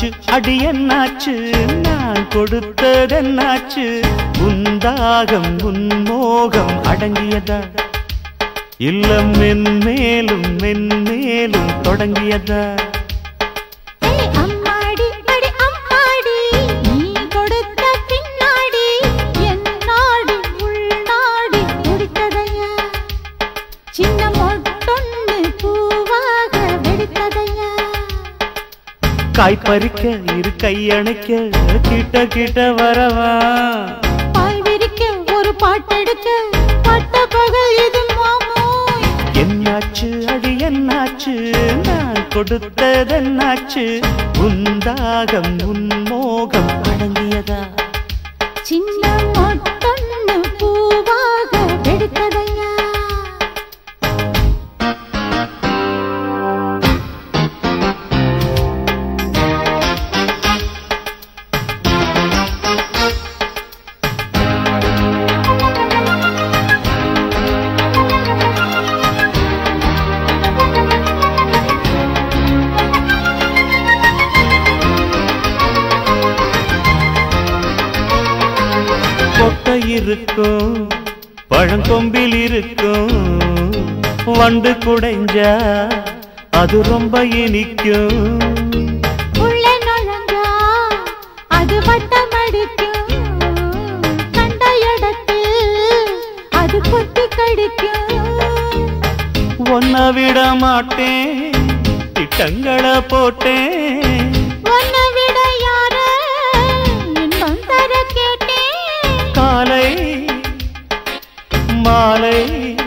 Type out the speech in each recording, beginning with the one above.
அடி என்னாச்சு நான் கொடுத்ததென்னாச்சு உந்தாகம் உன்மோகம் அடங்கியதா இல்ல மென்மேலும் மென்மேலும் தொடங்கியதா ஏய் அம்மாடி அடி அம்மாடி நீ கொடுத்த பின்னாடி என் நாடி உள்நாடி துடித்ததையா சின்ன மொட்டொன்னு பூவாக வெடித்ததையா காய் பறிக்க இரு கையணைக்க கிட்ட கிட்ட வரவா பாய் விரிக்க ஒரு பாட்டெடுக்க பட்ட பகல் இது மாமோய் என்னாச்சு அடி என்னாச்சு நான் கொடுத்ததென்னாச்சு உந்தாகம் உன்மோகம் அடங்கியதா சின்ன மொட்டொன்னு பூவாக வெடித்ததையா கொட்டை இருக்கும் பழங்கொம்பில் இருக்கும் வண்டு குடைஞ்சா அது ரொம்ப இனிக்கும் உள்ள நுழைஞ்சா அது வட்டமடிக்கும் கண்ட இடத்தில் அது கொத்தி கடிக்கும் ஒன்ன விட மாட்டேன் திட்டங்களை போட்டேன் உன்னை விட யார இன்பம் தர கேட்டேன் காலை மாலை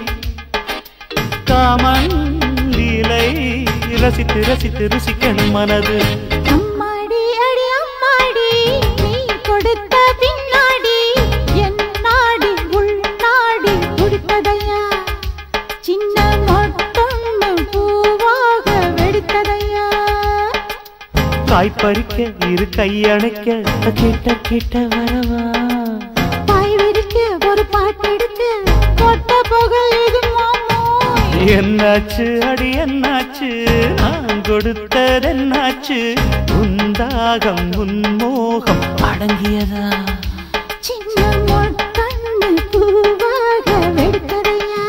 காமன் லீலை ரசித்து ரசித்து ருசிக்கணும் மனது அம்மாடி அடி அம்மாடி நீ கொடுத்த பின்னாடி என் நாடி உள் நாடி துடித்ததையா சின்ன மொட்டொன்னு பூவாக வெடித்ததையா காய் பறிக்க இரு கையணைக்க கிட்ட கிட்ட வரவா பாய் விரிக்க ஒரு பாட்டெடுக்க கொட்ட புகழ் இது மாமோய் என்னாச்சு அடி என்னாச்சு நான் கொடுத்ததென்னாச்சு உந்தாகம் உன்மோகம் அடங்கியதா சின்ன மொட்டொன்னு பூவாக வெடித்ததையா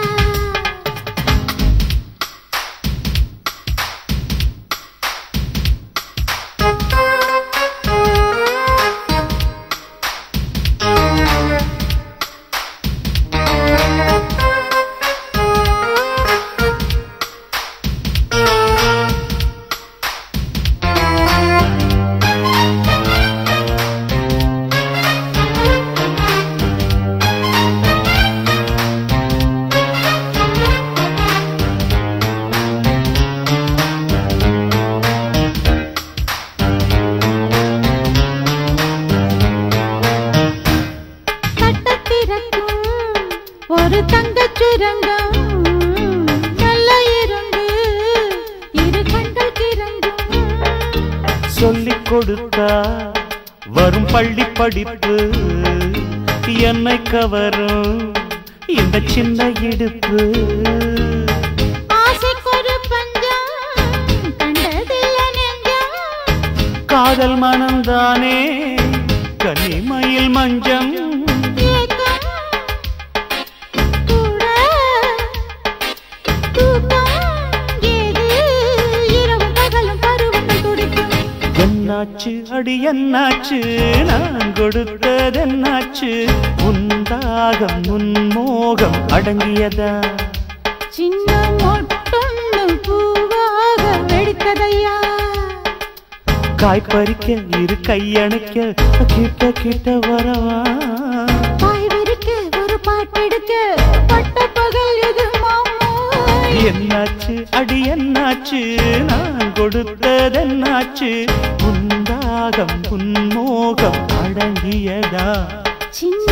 தட்டத்திறக்கும் ஒரு தங்கச் சுரங்கம் நல்ல இருந்து இரு கண்கள் கிறங்கும் சொல்லிக் கொடுத்தா வரும் பள்ளி படிப்பு என்னை கவரும் இந்த சின்ன இடுப்பு ஆசைக்கொரு பஞ்சம் கண்டதில்ல நெஞ்சம் காதல் மனம்தானே கன்னிமயில் மஞ்சம் ஏக்கம் கூட தூக்கம் ஏது இரவும் பகலும் பருவங்கள் துடிக்கும் என்னாச்சு அடி என்னாச்சு நான் கொடுத்ததென்னாச்சு உந்தாகம் உன்மோகம் அடங்கியதா சின்ன மொட்டொன்னு பூவாக வெடித்ததையா காய் பறிக்க இரு கையணைக்க கிட்ட கிட்ட வரவா பாய் விரிக்க ஒரு பாட்டெடுக்க பட்ட பகல் இது மாமோய் என்னாச்சு அடி என்னாச்சு நான் கொடுத்ததென்னாச்சு உந்தாகம் உன்மோகம் அடங்கியதா சின்ன